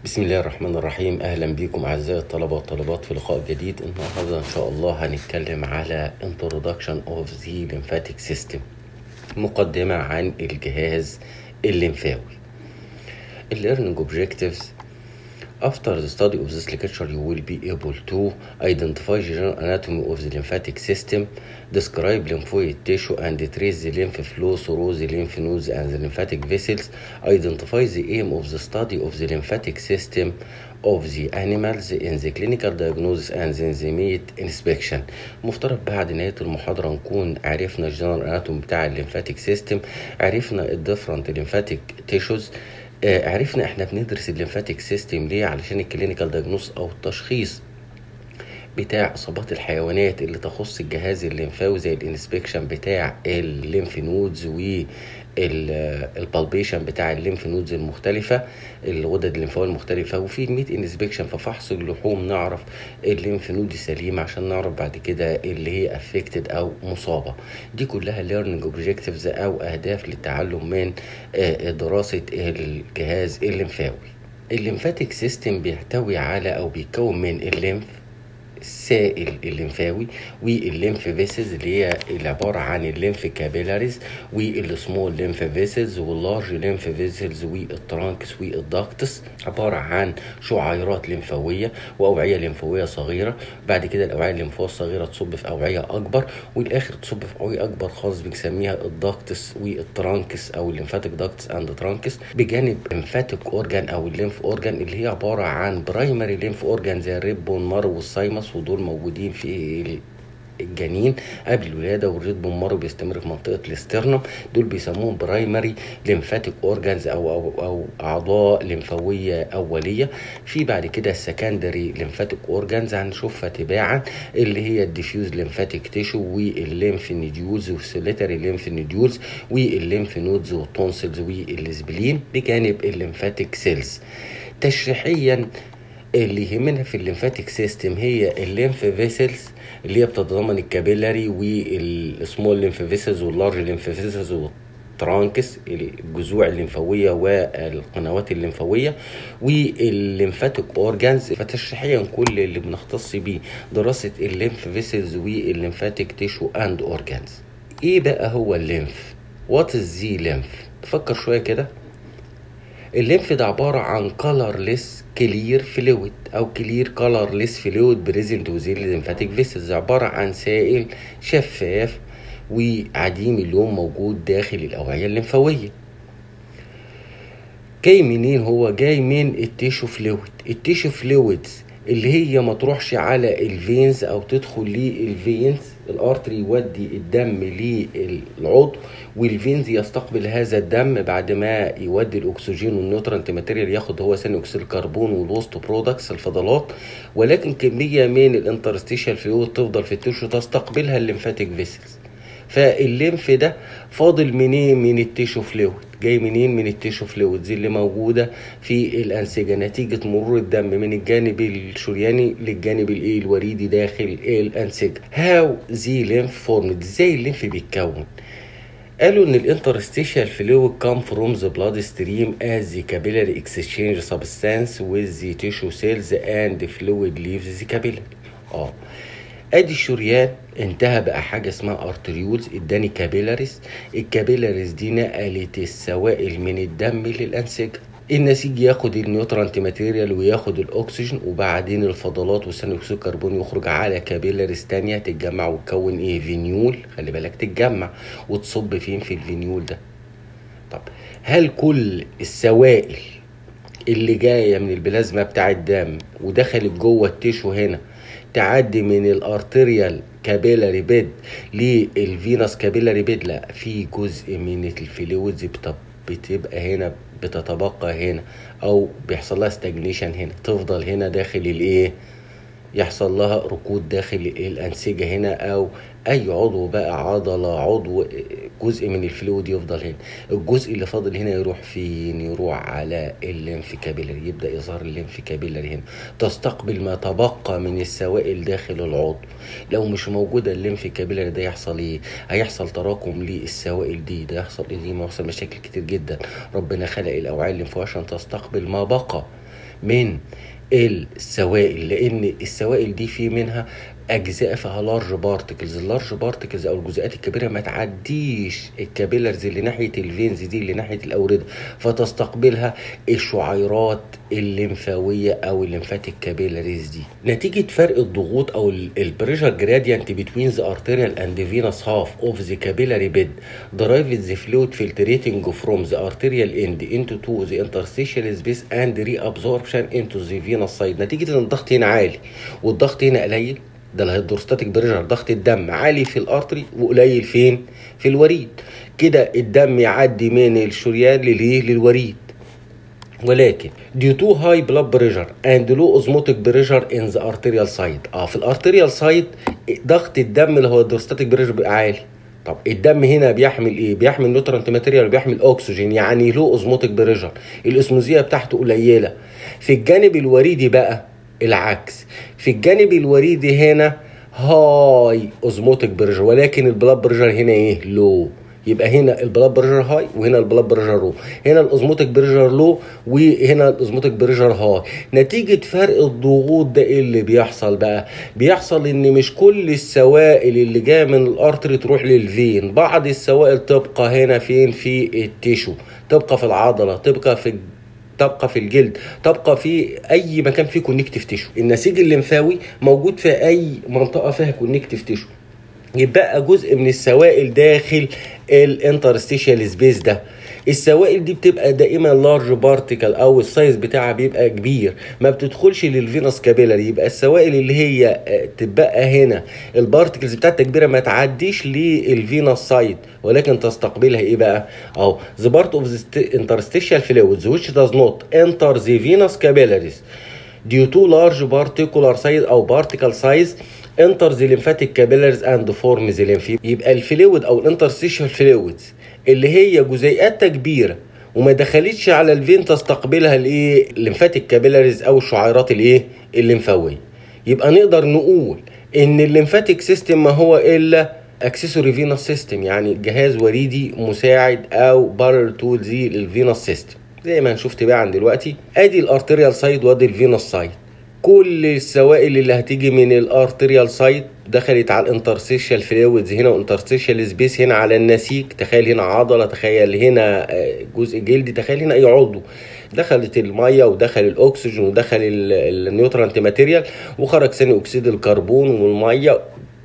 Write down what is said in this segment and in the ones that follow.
بسم الله الرحمن الرحيم اهلا بكم اعزائي الطلبه والطالبات في لقاء جديد النهارده ان شاء الله هنتكلم على introduction of the lymphatic system مقدمه عن الجهاز الليمفاوي learning objectives After the study of this lecture, you will be able to identify general anatomy of the lymphatic system, describe lymphoid tissue and trace the lymph flow through the lymph nodes and the lymphatic vessels, identify the aim of the study of the lymphatic system of the animals in the clinical diagnosis and the enzymatic inspection. مفترض بعد نهاية المحاضرة نكون عرفنا الجنرال اناتومي بتاع الليمفاتيك سيستم عرفنا الديفرنت lymphatic tissues آه، عرفنا احنا بندرس الليمفاتيك سيستم ليه علشان الكلينيكال دايجنوس او التشخيص بتاع اصابات الحيوانات اللي تخص الجهاز الليمفاوي زي الانسبكشن بتاع الليمف نودز والبالبيشن بتاع الليمف نودز المختلفه الغدد الليمفاويه المختلفه وفي الميت انسبكشن في فحص اللحوم نعرف الليمف نود سليم عشان نعرف بعد كده اللي هي افكتد او مصابه دي كلها ليرنينج اوبجكتيفز او اهداف للتعلم من آه، دراسه الجهاز الليمفاوي الليمفاتيك سيستم بيحتوي على او بيتكون من الليمف السائل الليمفاوي والليمف فيسز اللي هي اللي عباره عن الليمف كابيلاريز والسمول ليمف فيسز واللارج ليمف فيسز والترانكس والداكتس عباره عن شعيرات ليمفاويه واوعيه ليمفاويه صغيره بعد كده الاوعيه الليمفاويه الصغيره تصب في اوعيه اكبر والاخر تصب في اوعيه اكبر خالص بنسميها الداكتس والترانكس او الليمفاتيك داكتس اند ترانكس بجانب ليمفاتيك اورجان او الليمف اورجان اللي هي عباره عن برايمري ليمف اورجان زي الريب والمارو والسايمس ودول موجودين في الجنين قبل الولاده والريد بون مارو بيستمر في منطقه الاسترنم دول بيسموهم برايمري ليمفاتيك اورجانز او او او اعضاء ليمفاويه اوليه في بعد كده السكندري ليمفاتيك اورجانز هنشوفها تباعا اللي هي الديفيوز ليمفاتيك تيشو والليمف نيديولز والسوليتري ليمف نيديولز والليمف نودز والتونسلز والسبلين بجانب الليمفاتيك سيلز تشريحيا اللي يهمنا في الليمفاتيك سيستم هي الليمف فيسلز اللي هي بتتضمن الكابيلاري والسمول ليمف فيسلز واللارج ليمف فيسلز والترانكس الجذوع الليمفاويه والقنوات الليمفاويه والليمفاتيك اورجانز فتشريحيا كل اللي بنختص بيه دراسه الليمف فيسلز والليمفاتيك تيشو اند اورجانز ايه بقى هو الليمف وات از ذي ليمف تفكر شويه كده الليمف ده عبارة عن colorless clear fluid أو clear colorless fluid present within lymphatic vessels عبارة عن سائل شفاف وعديم اللون موجود داخل الأوعية الليمفاوية جاي منين هو جاي من التيشو فلويد التيشو فلويدز اللي هي ما تروحش على الفينز او تدخل للفينز الارتري يودي الدم للعضو والفينز يستقبل هذا الدم بعد ما يودي الاكسجين والنيوترانت ماتيريال ياخد هو ثاني اكسيد الكربون والوسط برودكتس الفضلات ولكن كميه من الانترستيشال فلويد تفضل في التيشو تستقبلها الليمفاتيك فيسلز فالليمف ده فاضل منين من التيشو فلويد جاي منين من التيشو فلويدز اللي موجوده في الانسجه نتيجه مرور الدم من الجانب الشرياني للجانب الايه الوريدي داخل الانسجه هاو زي ليمف فورمد ازاي الليمف بيتكون قالوا ان الانترستيشال فلويد كام فروم ذا بلاد ستريم از ذا كابيلاري اكسشينج سبستانس ويز ذا تيشو سيلز اند فلويد ليفز ذا كابيلاري اه ادي الشريان انتهى بقى حاجه اسمها ارتريولز اداني كابيلاريز الكابيلاريز دي نقلت السوائل من الدم للانسجه النسيج ياخد النيوترانت ماتيريال وياخد الاكسجين وبعدين الفضلات وثاني اكسيد الكربون يخرج على كابيلاريز تانية تتجمع وتكون ايه فينيول خلي بالك تتجمع وتصب فين في الفينيول ده طب هل كل السوائل اللي جايه من البلازما بتاع الدم ودخلت جوه التيشو هنا تعدي من الارتريال كابيلاري بيد للفينوس كابيلاري بيد لا في جزء من الفلويدز بتبقى هنا بتتبقى هنا او بيحصل لها ستاجنيشن هنا تفضل هنا داخل الايه يحصل لها ركود داخل الانسجه هنا او اي عضو بقى عضله عضو جزء من الفلويد يفضل هنا الجزء اللي فاضل هنا يروح فين يروح على الليمف كابيلاري يبدا يظهر الليمف كابيلاري هنا تستقبل ما تبقى من السوائل داخل العضو لو مش موجوده الليمف كابيلاري ده يحصل ايه هيحصل تراكم للسوائل دي ده يحصل ايه ما يحصل مشاكل كتير جدا ربنا خلق الاوعيه الليمفاويه عشان تستقبل ما بقى من السوائل لان السوائل دي في منها اجزاء فيها لارج بارتكلز اللارج بارتكلز او الجزيئات الكبيره ما تعديش الكابيلرز اللي ناحيه الفينز دي اللي ناحيه الاورده فتستقبلها الشعيرات الليمفاويه او الليمفاتيك كابيلاريز دي نتيجه فرق الضغوط او البريشر جراديانت بتوين ذا ارتيريال اند فينس هاف اوف ذا كابيلاري بيد درايفد ذا فلويد فلتريتنج فروم ذا ارتيريال اند انتو تو ذا انترستيشال سبيس اند ري ابزوربشن انتو ذا فينس سايد نتيجه ان الضغط هنا عالي والضغط هنا قليل ده الهيدروستاتيك بريشر ضغط الدم عالي في الارتري وقليل فين في الوريد كده الدم يعدي من الشريان لليه للوريد ولكن due to high blood pressure and low osmotic pressure in the arterial side اه في الارتريال سايد ضغط الدم اللي هو الهيدروستاتيك بريشر بيبقى عالي طب الدم هنا بيحمل ايه بيحمل نيوترانت ماتيريال بيحمل اكسجين يعني له اوزموتيك بريشر الاسموزيه بتاعته قليله في الجانب الوريدي بقى العكس في الجانب الوريدي هنا هاي اوزموتيك بريشر ولكن البلاد بريشر هنا ايه لو يبقى هنا البلاد بريشر هاي وهنا البلاد بريشر لو هنا الاوزموتيك بريشر لو وهنا الاوزموتيك بريشر هاي نتيجه فرق الضغوط ده ايه اللي بيحصل بقى بيحصل ان مش كل السوائل اللي جايه من الارتري تروح للفين بعض السوائل تبقى هنا فين في التيشو تبقى في العضله تبقى في تبقى في الجلد تبقى في اي مكان فيه كونكتيف تيشو النسيج الليمفاوي موجود في اي منطقه فيها كونكتيف تيشو يبقى جزء من السوائل داخل الانترستيشال سبيس ده السوائل دي بتبقى دائما لارج بارتيكل او السايز بتاعها بيبقى كبير ما بتدخلش للفينوس كابيلاري يبقى السوائل اللي هي تبقى هنا البارتيكلز بتاعتها كبيره ما تعديش للفينوس سايد ولكن تستقبلها ايه بقى اهو the part of the interstitial fluids which does not enter the venous capillaries due to large particular size او particle size enter the lymphatic capillaries and form the lymph يبقى الفلويد او الانترستيشال فلويدز اللي هي جزيئاتها كبيره وما دخلتش على الفين تستقبلها الايه الليمفاتيك كابيلاريز او الشعيرات الايه الليمفاويه يبقى نقدر نقول ان الليمفاتيك سيستم ما هو الا اكسسوري فينوس سيستم يعني جهاز وريدي مساعد او بارر تول زي للفينوس سيستم زي ما شفت بقى عن دلوقتي ادي الارتريال سايد وادي الفينوس سايد كل السوائل اللي هتيجي من الارتريال سايت دخلت على الانترستيشال فلويدز هنا والانترستيشال سبيس هنا على النسيج تخيل هنا عضله تخيل هنا جزء جلدي تخيل هنا اي عضو دخلت الميه ودخل الاكسجين ودخل النيوترانت ماتيريال وخرج ثاني اكسيد الكربون والميه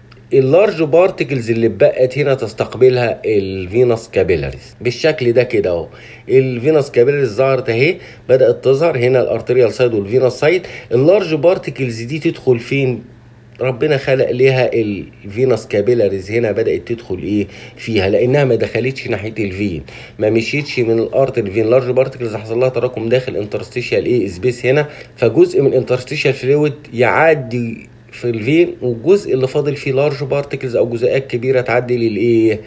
اللارج بارتكلز اللي اتبقت هنا تستقبلها الفينوس كابيلاريز بالشكل ده كده اهو الفينوس كابيلاريز ظهرت اهي بدات تظهر هنا الارتريال سايد والفينوس سايد اللارج بارتكلز دي تدخل فين ربنا خلق ليها الفينوس كابيلاريز هنا بدات تدخل ايه فيها لانها ما دخلتش ناحيه الفين ما مشيتش من الارت الفين لارج بارتكلز حصل لها تراكم داخل انترستيشال ايه سبيس هنا فجزء من انترستيشال فلويد يعدي في الفين والجزء اللي فاضل فيه لارج بارتكلز او جزيئات كبيره تعدي للايه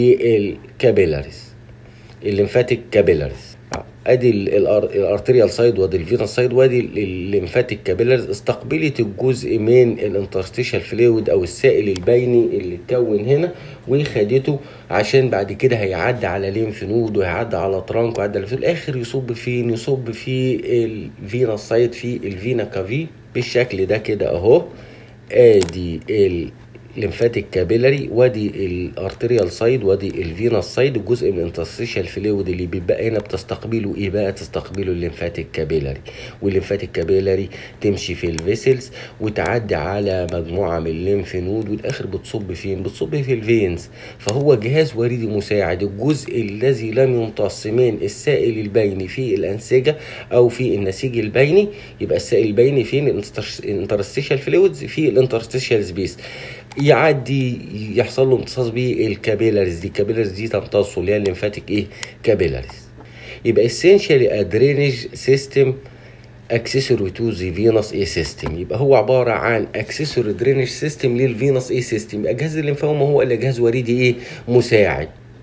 للكابيلاريز الليمفاتيك كابيلاريز ادي الارتريال سايد وادي الفينوس سايد وادي الليمفاتيك كابيلاريز استقبلت الجزء من الانترستيشال فلويد او السائل البيني اللي اتكون هنا وخدته عشان بعد كده هيعدي على ليمف نود وهيعدي على ترانك وهيعدي في الاخر يصب فين يصب في الفينوس سايد في الفينا كافي بالشكل ده كده اهو ادي الليمفاتيك كابيلاري وادي الارتريال سايد وادي الفينوس سايد الجزء من الانترستيشال فلويد اللي بيبقى هنا بتستقبله ايه بقى تستقبله الليمفاتيك كابيلاري والليمفاتيك كابيلاري تمشي في الفيسلز وتعدي على مجموعه من الليمف نود والاخر بتصب فين بتصب في الفينز فهو جهاز وريدي مساعد الجزء الذي لم يمتص من السائل البيني في الانسجه او في النسيج البيني يبقى السائل البيني فين الانترستيشال فلويدز في الانترستيشال سبيس يعدي يحصل له امتصاص بالكابيلاريز دي الكابيلاريز دي تمتصه اللي هي الليمفاتيك ايه كابيلاريز يبقى essentially a drainage system accessory to the venous A system يبقى هو عبارة عن accessory drainage system للفينوس A system يبقى جهاز الليمفاوما هو اللي جهاز وريدي ايه مساعد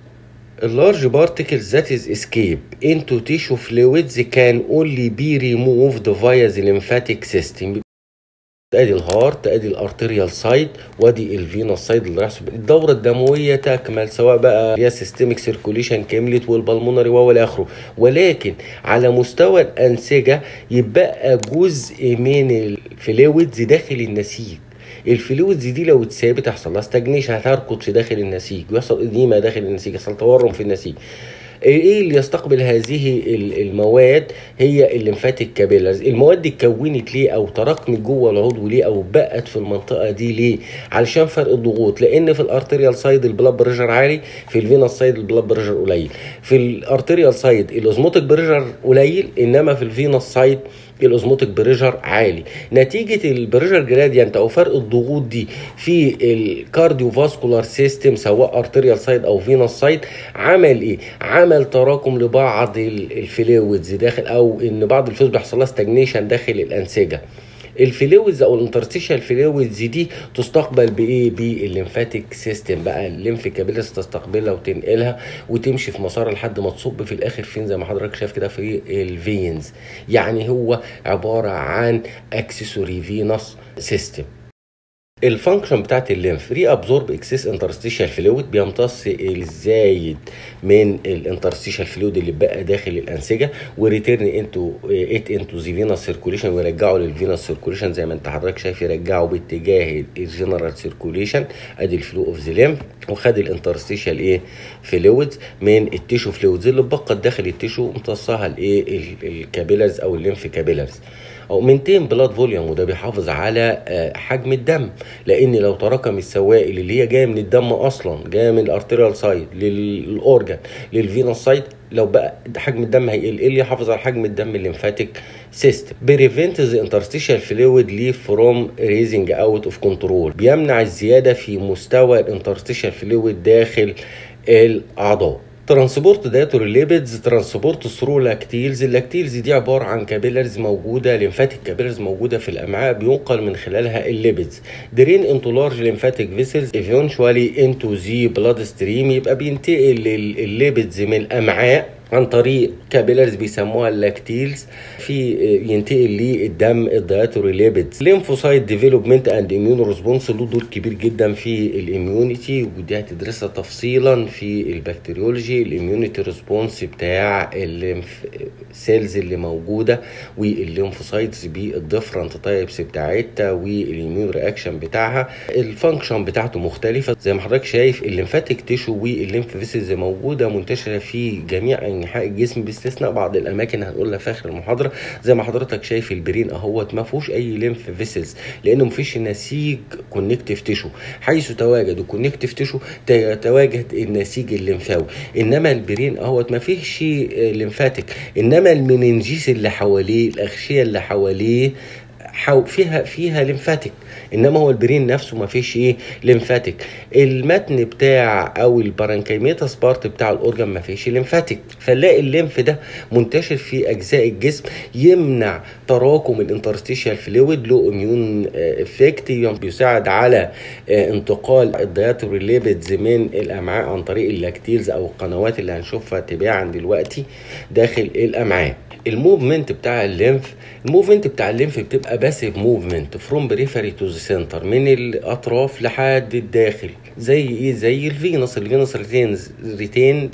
large particles that is escape into tissue fluids can only be removed via the lymphatic system ادي الهارت ادي الارتريال سايد وادي الفينوس سايد اللي راح الدوره الدمويه تكمل سواء بقى هي سيستميك سيركوليشن كملت والبلمونري والى اخره ولكن على مستوى الانسجه يبقى جزء من الفلويدز داخل النسيج الفلويدز دي لو اتثابت يحصل لها ستاجنيشن هتركض في داخل النسيج ويحصل اديمه داخل النسيج يحصل تورم في النسيج ايه اللي يستقبل هذه المواد هي الليمفاتيك كابيلرز المواد دي اتكونت ليه او تراكمت جوه العضو ليه او بقت في المنطقه دي ليه علشان فرق الضغوط لان في الارتريال سايد البلاد بريشر عالي في الفينوس سايد البلاد بريشر قليل في الارتريال سايد الاوزموتيك بريشر قليل انما في الفينوس سايد الاوزموتيك بريشر عالي نتيجه البريشر جراديانت او فرق الضغوط دي في الكارديو فاسكولار سيستم سواء ارتريال سايد او فينوس سايد عمل ايه عمل تراكم لبعض الفلويدز داخل او ان بعض الفلويدز بيحصل لها ستاجنيشن داخل الانسجه الفلويدز او الانترستيشال فلويدز دي تستقبل بايه بالليمفاتيك سيستم بقى الليمف كابيلس تستقبلها وتنقلها وتمشي في مسارها لحد ما تصب في الاخر فين زي ما حضرتك شايف كده في الفينز يعني هو عباره عن اكسسوري فينوس سيستم الفانكشن بتاعت الليمف ري ابزورب اكسس انترستيشال فلويد بيمتص الزايد من الانترستيشال فلويد اللي بقى داخل الانسجه وريتيرن انتو ات انتو زي فينوس سيركوليشن ويرجعه للفينوس سيركوليشن زي ما انت حضرتك شايف يرجعه باتجاه الجنرال سيركوليشن ادي الفلو اوف ذا ليمف وخد الانترستيشال ايه فلويد من التيشو فلويدز اللي بقت داخل التيشو امتصها الايه الكابيلرز او الليمف كابيلرز او مينتين بلاد فوليوم وده بيحافظ على حجم الدم لان لو تراكم السوائل اللي هي جايه من الدم اصلا جايه من الارتيريال سايد للاورجن للفينوس سايد لو بقى حجم الدم هيقل ايه اللي يحافظ على حجم الدم الليمفاتيك سيستم بريفنت ذا انترستيشال فلويد ليف فروم ريزنج اوت اوف كنترول بيمنع الزياده في مستوى الانترستيشال فلويد داخل الاعضاء ترانسبورت داتور الليبيدز ترانسبورت ثرو لاكتيلز اللاكتيلز دي عباره عن كابيلرز موجوده ليمفاتيك كابيلرز موجوده في الامعاء بينقل من خلالها الليبيدز درين انتو لارج ليمفاتيك فيسلز ايفينشوالي انتو زي بلاد ستريم يبقى بينتقل الليبيدز من الامعاء عن طريق كابيلرز بيسموها اللاكتيلز في ينتقل للدم الدايتوري ليبيدز ليمفوسايت ديفلوبمنت اند اميون ريسبونس له دور كبير جدا في الاميونيتي ودي هتدرسها تفصيلا في البكتيريولوجي الاميونيتي ريسبونس بتاع الليمف سيلز اللي موجوده والليمفوسايتس بالديفرنت تايبس بتاعتها والاميون رياكشن بتاعها الفانكشن بتاعته مختلفه زي ما حضرتك شايف الليمفاتيك تيشو والليمف فيسلز موجوده منتشره في جميع انحاء الجسم باستثناء بعض الاماكن هنقولها في اخر المحاضره زي ما حضرتك شايف البرين اهوت ما فيهوش اي ليمف فيسلز لانه ما فيش نسيج كونكتيف تيشو حيث تواجد الكونكتيف تيشو تواجد النسيج الليمفاوي انما البرين اهوت ما فيهش ليمفاتيك انما المننجيس اللي حواليه الاغشيه اللي حواليه فيها فيها ليمفاتيك انما هو البرين نفسه ما فيش ايه ليمفاتيك المتن بتاع او البارانكيميتاس بارت بتاع الاورجن ما فيش ليمفاتيك فنلاقي الليمف ده منتشر في اجزاء الجسم يمنع تراكم الانترستيشال فلويد له اميون افكت بيساعد على انتقال الدياتوري ليبيدز من الامعاء عن طريق اللاكتيلز او القنوات اللي هنشوفها تباعا دلوقتي داخل الامعاء الموفمنت بتاع الليمف الموفمنت بتاع الليمف بتبقى باسيف موفمنت فروم بريفري تو ذا سنتر من الاطراف لحد الداخل زي ايه زي الفينوس الفينوس ريتينز ريتيند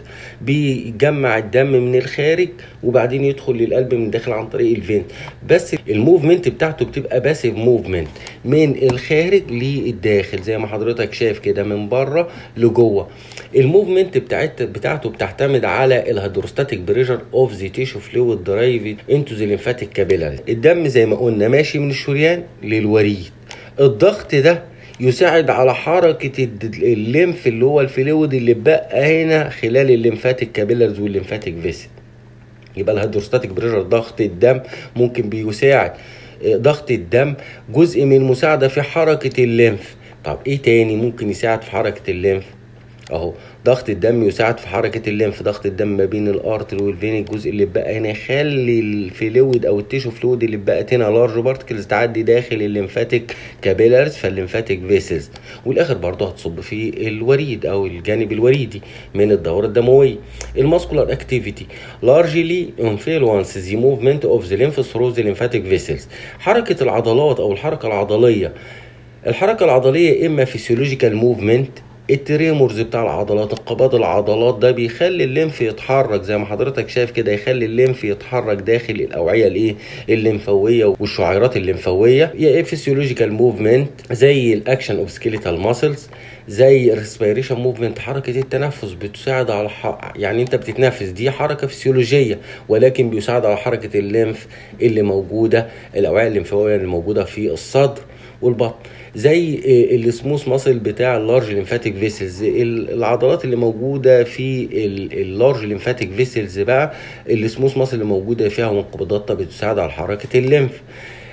بيجمع الدم من الخارج وبعدين يدخل للقلب من الداخل عن طريق الفين بس الموفمنت بتاعته بتبقى باسيف موفمنت من الخارج للداخل زي ما حضرتك شايف كده من بره لجوه الموفمنت بتاعت بتاعته بتعتمد على الهيدروستاتيك بريشر اوف ذا تيشو فلويد درايفد انتو ذا ليمفاتيك كابيلاري الدم زي ما قلنا ماشي من الشريان للوريد الضغط ده يساعد على حركة الليمف اللي هو الفلويد اللي بقى هنا خلال الليمفاتيك كابيلرز والليمفاتيك فيسل يبقى الهيدروستاتيك بريشر ضغط الدم ممكن بيساعد ضغط الدم جزء من المساعدة في حركة الليمف طب ايه تاني ممكن يساعد في حركة الليمف اهو ضغط الدم يساعد في حركه الليمف ضغط الدم ما بين الارتر والفين الجزء اللي بقى هنا يخلي الفلويد او التيشو فلويد اللي بقت هنا لارج بارتكلز تعدي داخل الليمفاتيك كابيلارز فالليمفاتيك فيسلز والاخر برضه هتصب في الوريد او الجانب الوريدي من الدوره الدمويه الماسكولار اكتيفيتي لارجلي انفلونس ذا موفمنت اوف ذا lymph through the lymphatic vessels حركه العضلات او الحركه العضليه الحركه العضليه اما فيسيولوجيكال موفمنت التريمورز بتاع العضلات انقباض العضلات ده بيخلي الليمف يتحرك زي ما حضرتك شايف كده يخلي الليمف يتحرك داخل الاوعيه الايه الليمفاويه والشعيرات الليمفاويه يا ايه فيسيولوجيكال موفمنت زي الاكشن اوف سكيليتال ماسلز زي الريسبيريشن موفمنت حركه التنفس بتساعد على ح... يعني انت بتتنفس دي حركه فسيولوجيه ولكن بيساعد على حركه الليمف اللي موجوده الاوعيه الليمفاويه اللي موجوده في الصدر والبطن زي السموث ماسل بتاع اللارج ليمفاتيك فيسلز العضلات اللي موجوده في اللارج ليمفاتيك فيسلز بقى السموث ماسل اللي موجوده فيها وانقباضاتها بتساعد على حركه الليمف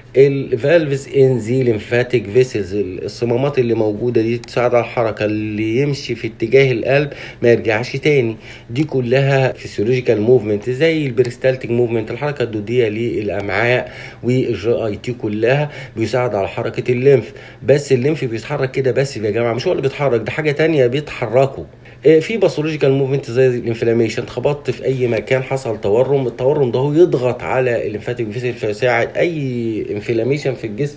الفالفز ان ذي ليمفاتيك فيسلز الصمامات اللي موجوده دي تساعد على الحركه اللي يمشي في اتجاه القلب ما يرجعش تاني دي كلها فيسيولوجيكال موفمنت زي البريستالتيك موفمنت الحركه الدوديه للامعاء والجي اي تي كلها بيساعد على حركه الليمف بس الليمف بيتحرك كده بس يا جماعه مش هو اللي بيتحرك ده حاجه تانية بيتحركوا في باثولوجيكال موفمنت زي الانفلاميشن اتخبطت في اي مكان حصل تورم التورم ده هو يضغط على الليمفاتيك فيسل فيساعد اي انفلاميشن في الجسم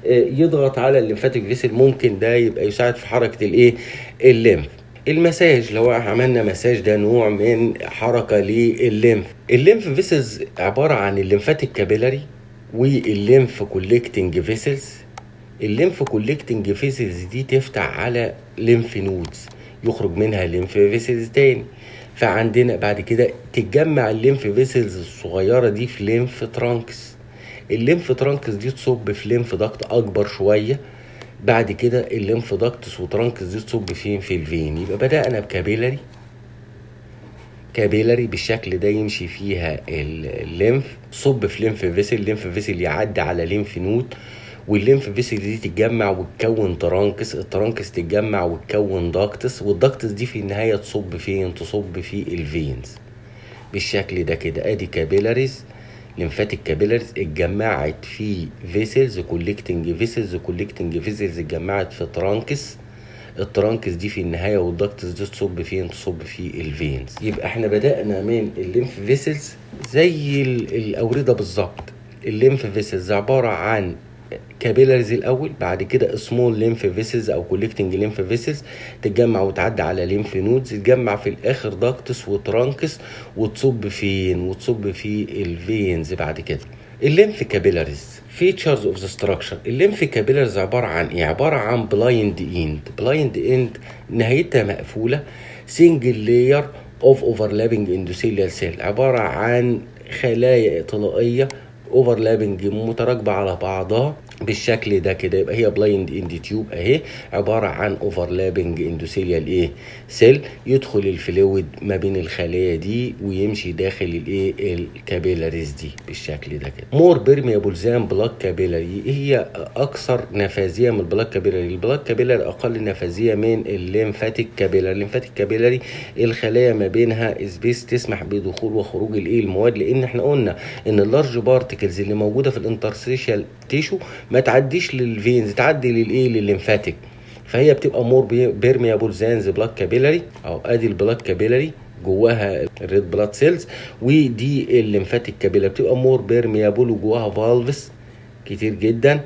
يضغط على الليمفاتيك فيسل ممكن ده يبقى يساعد في حركه الايه الليمف المساج لو عملنا مساج ده نوع من حركه للليمف الليمف فيسلز عباره عن الليمفاتيك كابيلاري والليمف كوليكتنج فيسلز الليمف كوليكتنج فيسلز دي تفتح على ليمف نودز يخرج منها ليمف فيسلز تاني فعندنا بعد كده تتجمع الليمف فيسلز الصغيره دي في ليمف ترانكس الليمف ترانكس دي تصب في ليمف داكت اكبر شويه بعد كده الليمف داكتس وترانكس دي تصب فين في الفين يبقى بدانا بكابيلاري كابيلاري بالشكل ده يمشي فيها الليمف صب في ليمف فيسل ليمف فيسل يعدي على ليمف نود والليمف فيسل دي تتجمع وتكون ترانكس الترانكس تتجمع وتكون داكتس والداكتس دي في النهايه تصب فين تصب في الفينز بالشكل ده كده ادي كابيلاريز ليمفاتيك كابيلاريز اتجمعت في فيسلز كوليكتنج فيسلز كوليكتنج فيسلز اتجمعت في ترانكس الترانكس دي في النهايه والدكتس دي تصب فين تصب في الفينز يبقى احنا بدانا من الليمف فيسلز زي الاورده بالظبط الليمف فيسلز عباره عن كابيلاريز الاول بعد كده سمول ليمف فيسلز او كوليكتنج ليمف فيسلز تتجمع وتعدي على ليمف نودز تتجمع في الاخر داكتس وترانكس وتصب فين وتصب في الفينز بعد كده الليمف كابيلاريز فيتشرز اوف ذا ستراكشر الليمف كابيلاريز عباره عن ايه عباره عن بلايند اند بلايند اند نهايتها مقفوله سنجل لاير اوف اوفرلابنج اندوثيليال سيل عباره عن خلايا طلائيه اوفرلابنج متراكبه على بعضها بالشكل ده كده يبقى هي بلايند اند تيوب اهي عباره عن اوفرلابنج اندوثيليال ايه سيل يدخل الفلويد ما بين الخلايا دي ويمشي داخل الايه الكابيلاريز دي بالشكل ده كده مور بيرميابل زان بلاك كابيلاري هي اكثر نفاذيه من البلاك كابيلاري البلاك كابيلاري اقل نفاذيه من الليمفاتيك كابيلاري الليمفاتيك كابيلاري الخلايا ما بينها سبيس تسمح بدخول وخروج الايه المواد لان احنا قلنا ان اللارج بارتكلز اللي موجوده في الانترستيشال تيشو ما تعديش للفينز تعدي للايه للليمفاتيك فهي بتبقى مور بيرميابل زانز بلاك كابيلاري او ادي البلاك كابيلاري جواها الريد بلاد سيلز ودي الليمفاتيك كابيلاري بتبقى مور بيرميابل وجواها فالفز كتير جدا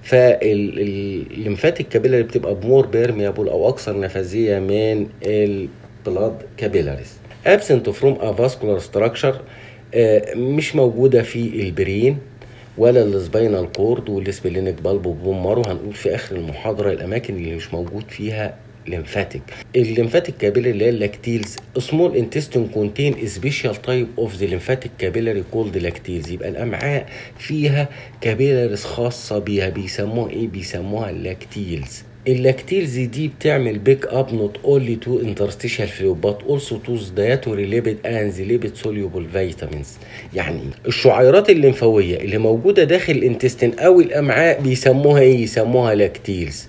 فالليمفاتيك كابيلاري بتبقى مور بيرميابل او اكثر نفاذيه من البلاد كابيلاريز absent from a vascular structure مش موجوده في البرين ولا السباينال كورد والسبلينك بالب وبومر وهنقول في اخر المحاضره الاماكن اللي مش موجود فيها ليمفاتيك الليمفاتيك كابيلاري اللي هي اللاكتيلز سمول انتستين كونتين سبيشال تايب اوف ذا ليمفاتيك كابيلاري كولد لاكتيلز يبقى الامعاء فيها كابيلاريز خاصه بيها بيسموها ايه بيسموها اللاكتيلز اللاكتيلز دي بتعمل بيك اب نوت اونلي تو انترستيشال فلويد بات اولسو تو دايتوري ليبيد اند ليبيد سوليوبل فيتامينز يعني الشعيرات الليمفاويه اللي موجوده داخل الانتستين او الامعاء بيسموها ايه يسموها لاكتيلز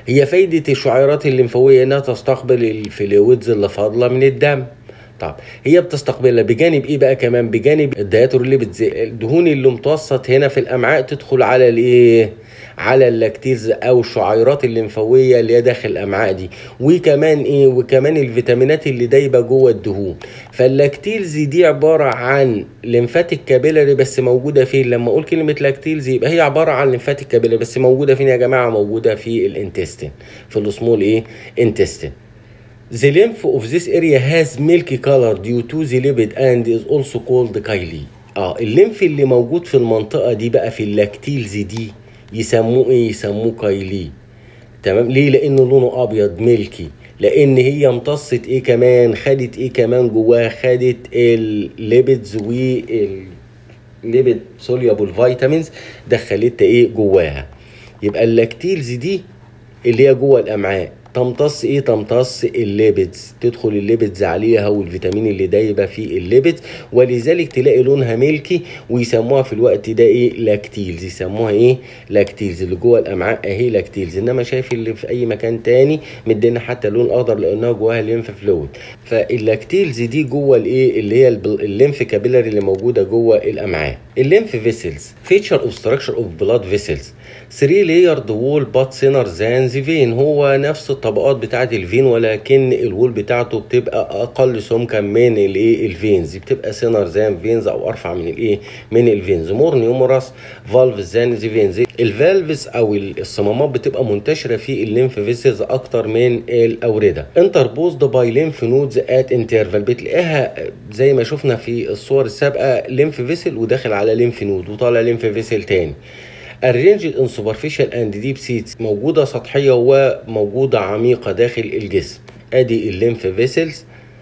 هي فايدة الشعيرات الليمفاوية انها تستقبل الفلويدز اللي فاضلة من الدم طب هي بتستقبلها بجانب ايه بقى كمان بجانب الدهاتور اللي بتزي الدهون اللي متوسط هنا في الامعاء تدخل على الايه على اللاكتيز او الشعيرات الليمفاويه اللي هي داخل الامعاء دي وكمان ايه وكمان الفيتامينات اللي دايبه جوه الدهون فاللاكتيلز دي عباره عن ليمفاتيك كابيلاري بس موجوده فين لما اقول كلمه لاكتيلز يبقى هي عباره عن ليمفاتيك كابيلاري بس موجوده فين يا جماعه موجوده في الانتستين في السمول ايه انتستين The lymph of this area has milky color due to the lipid and is also called chyli. اه الليمف اللي موجود في المنطقة دي بقى في اللاكتيلز دي يسموه ايه؟ يسموه كايلي. تمام؟ ليه؟ لأنه لونه أبيض ملكي. لأن هي امتصت ايه كمان؟ خدت ايه كمان جواها؟ خدت الليبيدز وال ليبيد سوليبل فيتامينز دخلتها ايه جواها. يبقى اللاكتيلز دي اللي هي جوه الأمعاء تمتص ايه تمتص الليبيدز تدخل الليبيدز عليها والفيتامين اللي دايبه في الليبيدز ولذلك تلاقي لونها ملكي ويسموها في الوقت ده ايه لاكتيلز يسموها ايه لاكتيلز اللي جوه الامعاء اهي لاكتيلز انما شايف اللي في اي مكان تاني مدينا حتى لون اخضر لانها جواها ليمف فلويد فاللاكتيلز دي جوه الايه اللي هي الليمف كابيلاري اللي موجوده جوه الامعاء الليمف فيسلز فيتشر اوف ستراكشر اوف بلاد فيسلز 3 لايرد وول بات سينر ذان ذا فين هو نفس الطبقات بتاعه الفين ولكن الوول بتاعته بتبقى اقل سمكا من الايه الفينز بتبقى سينر ذان فينز او ارفع من الايه من الفينز مور نيومراس فالف ذان ذا فينز الفالفز او الصمامات بتبقى منتشره في الليمف فيسلز اكتر من الاورده انتربوزد باي ليمف نودز ات انترفال بتلاقيها زي ما شفنا في الصور السابقه ليمف فيسل وداخل على ليمف نود وطالع ليمف فيسل تاني الرينج ان سوبرفيشال اند ديب سيتس موجوده سطحيه وموجوده عميقه داخل الجسم ادي الليمف فيسلز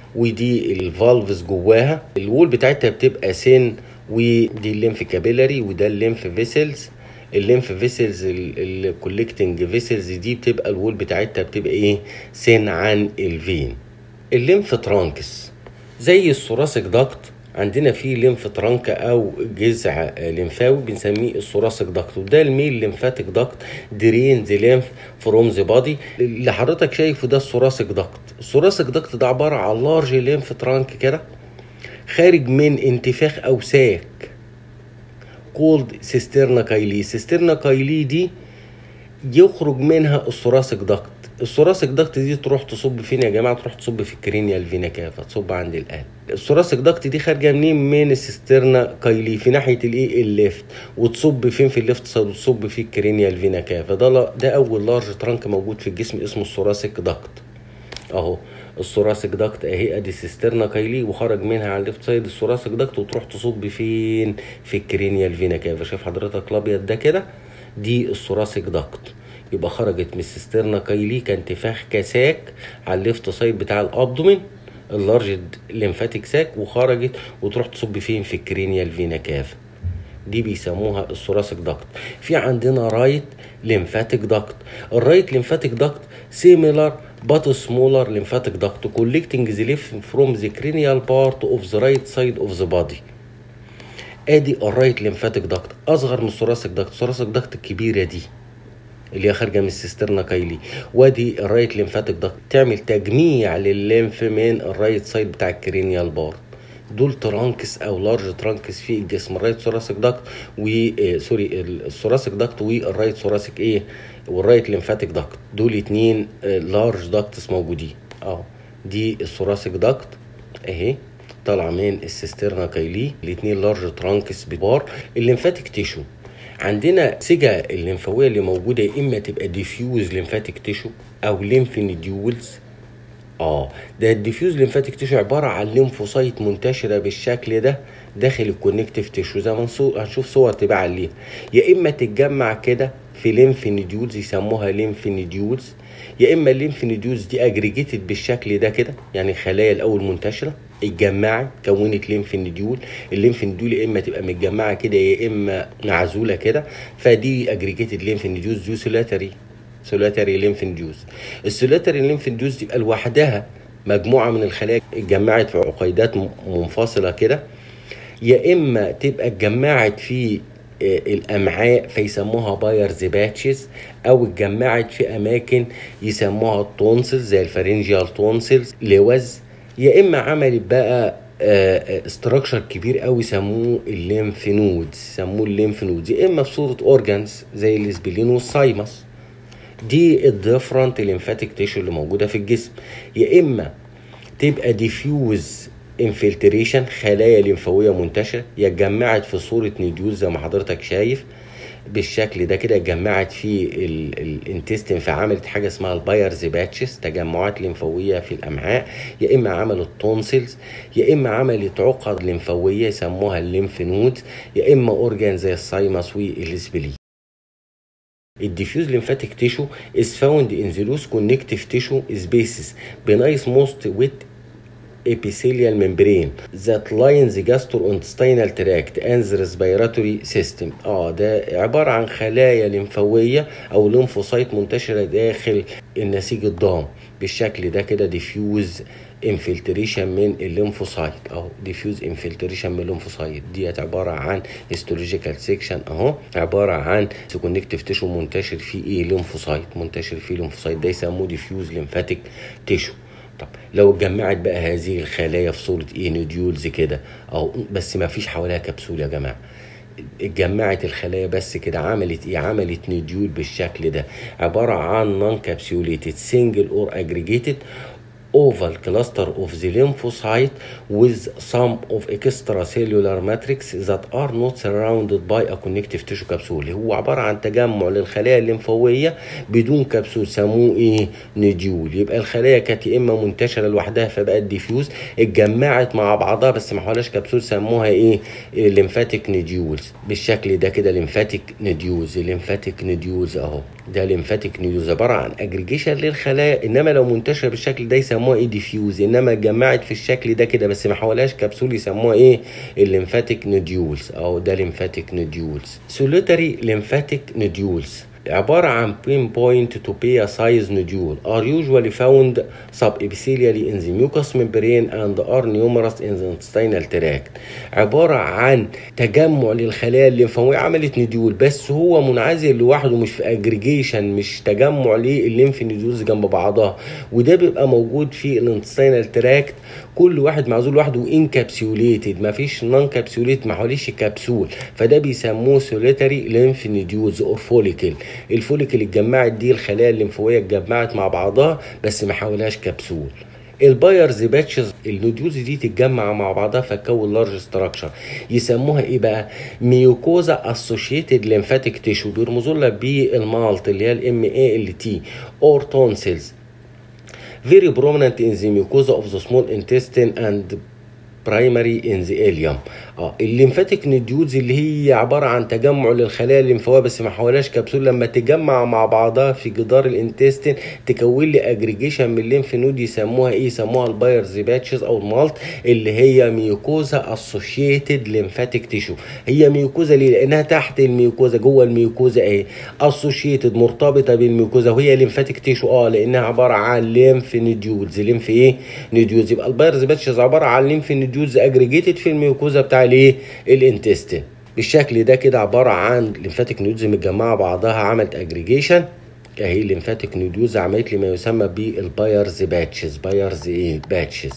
ودي الفالفز جواها الوول بتاعتها بتبقى سن ودي الليمف كابيلاري وده الليمف فيسلز الليمف فيسلز الكولكتنج فيسلز دي بتبقى الوول بتاعتها بتبقى ايه سن عن الفين الليمف ترانكس زي الثوراسيك داكت عندنا في ليمف ترانك او جذع ليمفاوي بنسميه الثوراسيك داكت وده الميل ليمفاتيك داكت درين ذا ليمف فروم ذا بادي اللي حضرتك شايفه ده الثوراسيك داكت الثوراسيك داكت ده عباره عن لارج ليمف ترانك كده خارج من انتفاخ او ساك كولد سيسترنا كايلي سيسترنا كايلي دي يخرج منها الثوراسيك داكت الثوراسيك داكت دي تروح تصب فين يا جماعه تروح تصب في الكرينيال فينا كافه تصب عند القلب الثوراسيك داكت دي خارجه منين من السيسترنا كايلي في ناحيه الايه الليفت وتصب فين في الليفت سايد وتصب في الكرينيال فينا كافه ده ده اول لارج ترانك موجود في الجسم اسمه الثوراسيك داكت اهو الثوراسيك داكت اهي ادي سيسترنا كايلي وخرج منها على الليفت سايد الثوراسيك داكت وتروح تصب فين في الكرينيال فينا كافه شايف حضرتك الابيض ده كده دي الثوراسيك داكت يبقى خرجت من السيسترنا كايلي كانتفاخ كساك على الليفت سايد بتاع الابدومين اللارج ليمفاتيك ساك وخرجت وتروح تصب فين في الكرينيال فينا كافا دي بيسموها الثوراسيك داكت في عندنا رايت ليمفاتيك داكت الرايت ليمفاتيك داكت سيميلار but smaller lymphatic duct collecting the lymph from the cranial part of the right side of the body ادي الرايت ليمفاتيك داكت اصغر من الثوراسيك داكت الثوراسيك داكت الكبيره دي اللي هي خارجه من السيسترنا كايلي وادي الرايت ليمفاتيك داكت تعمل تجميع للليمف من الرايت سايد بتاع الكرينيال بار دول ترانكس او لارج ترانكس في الجسم الرايت ثوراسيك داكت و آه سوري الثوراسيك داكت والرايت ثوراسيك ايه والرايت ليمفاتيك داكت دول اتنين آه لارج داكتس موجودين اهو دي الثوراسيك داكت اهي طالعه من السيسترنا كايلي الاتنين لارج ترانكس ببار الليمفاتيك تيشو عندنا سجة الليمفاوية اللي موجودة يا إما تبقى ديفيوز ليمفاتيك تيشو أو ليمف نديولز اه ده الديفيوز ليمفاتيك تيشو عبارة عن ليمفوسايت منتشرة بالشكل ده داخل الكونكتيف تيشو زي ما هنشوف صور تباع عليها يا إما تتجمع كده في ليمف نديولز يسموها ليمف نديولز يا اما الليمف نديولز دي اجريجيتد بالشكل ده كده يعني خلايا الاول منتشره اتجمعت كونت ليمف نديول الليمف نديول يا اما تبقى متجمعه كده يا اما معزوله كده فدي اجريجيتد ليمف نديولز دي سولاتري سولاتري ليمف نديوز السولاتري ليمف نديوز تبقى لوحدها مجموعه من الخلايا اتجمعت في عقيدات منفصله كده يا اما تبقى اتجمعت في الامعاء فيسموها بايرز باتشز او اتجمعت في اماكن يسموها التونسلز زي الفارنجيال تونسلز لوز يا اما عملت بقى استراكشر كبير قوي سموه الليمف نودز سموه الليمف نودز يا اما في صوره اورجانز زي الاسبلين والسايمس دي الديفرنت ليمفاتيك تيشو اللي موجوده في الجسم يا اما تبقى ديفيوز انفلتريشن خلايا ليمفاويه منتشره يا اتجمعت في صوره نيديوز زي ما حضرتك شايف بالشكل ده كده اتجمعت في الانتستين فعملت حاجه اسمها البايرز باتشز تجمعات ليمفاويه في الامعاء يا اما عملت تونسلز يا اما عملت عقد ليمفاويه يسموها الليمف نود يا اما اورجان زي السايمس والسبلين الديفيوز lymphatic tissue is found in the loose connective tissue spaces beneath most with epithelial membrane that lines the gastrointestinal tract and the respiratory system اه ده عبارة عن خلايا لمفاوية او لمفوسايت منتشرة داخل النسيج الضام بالشكل ده كده ديفيوز انفلتريشن من الليمفوسايت اهو ديفيوز انفلتريشن من الليمفوسايت ديت عباره عن هيستولوجيكال سيكشن اهو عباره عن كونكتيف تيشو منتشر فيه ايه ليمفوسايت منتشر فيه ليمفوسايت ده يسموه ديفيوز ليمفاتيك تيشو طب لو اتجمعت بقى هذه الخلايا في صوره ايه نوديولز كده اهو بس ما فيش حواليها كبسول يا جماعه اتجمعت الخلايا بس كده عملت ايه عملت نوديول بالشكل ده عباره عن نون كابسوليتد سنجل اور اجريجيتد oval cluster of the lymphocyte with some of extracellular matrix that are not surrounded by a connective tissue capsule هو عبارة عن تجمع للخلايا الليمفاوية بدون كبسول سموه ايه نديول يبقى الخلايا كانت يا اما منتشرة لوحدها فبقت ديفيوز اتجمعت مع بعضها بس ما حوالهاش كبسول سموها ايه الليمفاتيك نديولز بالشكل ده كده ليمفاتيك نديولز ليمفاتيك نديولز اهو ده ليمفاتيك نديولز عبارة عن اجريجيشن للخلايا انما لو منتشرة بالشكل ده يسموها يسموها ايه ديفيوز انما اتجمعت في الشكل ده كده بس ما حوالهاش كبسول يسموها ايه الليمفاتيك نوديولز او ده ليمفاتيك نوديولز سوليتري ليمفاتيك نوديولز عبارة عن pinpoint to pea size nodule are usually found subepithelially in the mucous membrane and are numerous in the intestinal tract عبارة عن تجمع للخلايا الليمفاوية عملت نديول بس هو منعزل لوحده مش في اجريجيشن مش تجمع للليمف نوديولز جنب بعضها وده بيبقى موجود في الانتستينال تراكت كل واحد معزول لوحده انكابسيوليتد مفيش نون كابسيوليت ما حواليش كبسول فده بيسموه سوليتري ليمف نوديولز اور فوليكل الفوليكل اتجمعت دي الخلايا الليمفاويه اتجمعت مع بعضها بس ما حوالهاش كبسول البايرز باتشز النوديولز دي تتجمع مع بعضها فتكون لارج ستراكشر يسموها ايه بقى ميوكوزا اسوشيتد ليمفاتيك تيشو بيرمزوا لها بالمالت اللي هي الام اي ال تي اور تونسلز very prominent in the mucosa of the small intestine and primary in the ileum اه الليمفاتيك نوديولز اللي هي عباره عن تجمع للخلايا الليمفاويه بس ما حوالهاش كبسول لما تجمع مع بعضها في جدار الانتستين تكون لي اجريجيشن من الليمف نود يسموها ايه يسموها البايرز باتشز او المالت اللي هي ميوكوزا اسوشيتد ليمفاتيك تيشو هي ميوكوزا ليه لانها تحت الميوكوزا جوه الميوكوزا ايه اسوشيتد مرتبطه بالميوكوزا وهي ليمفاتيك تيشو اه لانها عباره عن ليمف نوديولز ليمف ايه نوديولز يبقى البايرز باتشز عباره عن ليمف نوديولز اجريجيتد في الميوكوزا بتاع الايه الانتستين بالشكل ده كده عباره عن ليمفاتيك نودز متجمعه بعضها عملت اجريجيشن اهي الليمفاتيك نودوز عملت لي ما يسمى بالبايرز باتشز بايرز ايه باتشز